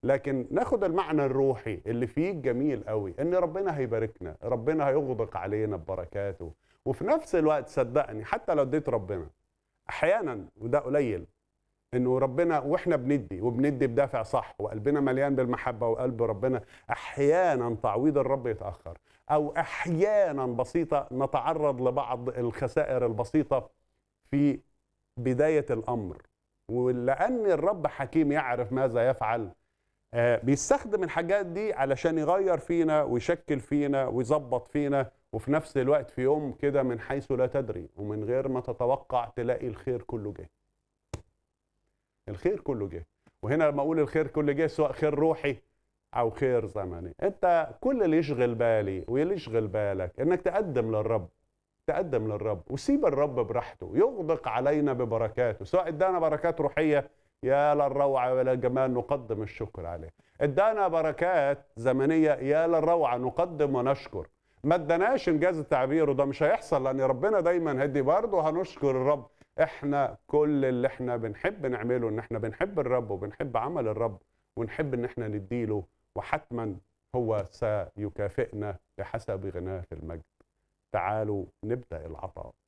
لكن ناخد المعنى الروحي اللي فيه جميل قوي ان ربنا هيباركنا ربنا هيغدق علينا ببركاته وفي نفس الوقت صدقني حتى لو اديت ربنا احيانا وده قليل انه ربنا واحنا بندي وبندي بدافع صح وقلبنا مليان بالمحبه وقلب ربنا احيانا تعويض الرب يتاخر او احيانا بسيطه نتعرض لبعض الخسائر البسيطه في بدايه الامر ولان الرب حكيم يعرف ماذا يفعل آه، بيستخدم الحاجات دي علشان يغير فينا ويشكل فينا ويظبط فينا وفي نفس الوقت في يوم كده من حيث لا تدري ومن غير ما تتوقع تلاقي الخير كله جه الخير كله جه وهنا لما اقول الخير كله جه سواء خير روحي او خير زمني انت كل اللي يشغل بالي واللي يشغل بالك انك تقدم للرب تقدم للرب وسيب الرب براحته يغدق علينا ببركاته سواء ادانا بركات روحيه يا للروعه ولا الجمال نقدم الشكر عليه ادانا بركات زمنيه يا للروعه نقدم ونشكر ما اداناش انجاز التعبير وده مش هيحصل لان ربنا دايما هدي برضه هنشكر الرب احنا كل اللي احنا بنحب نعمله ان احنا بنحب الرب وبنحب عمل الرب ونحب ان احنا نديله وحتما هو سيكافئنا بحسب غناه في المجد تعالوا نبدا العطاء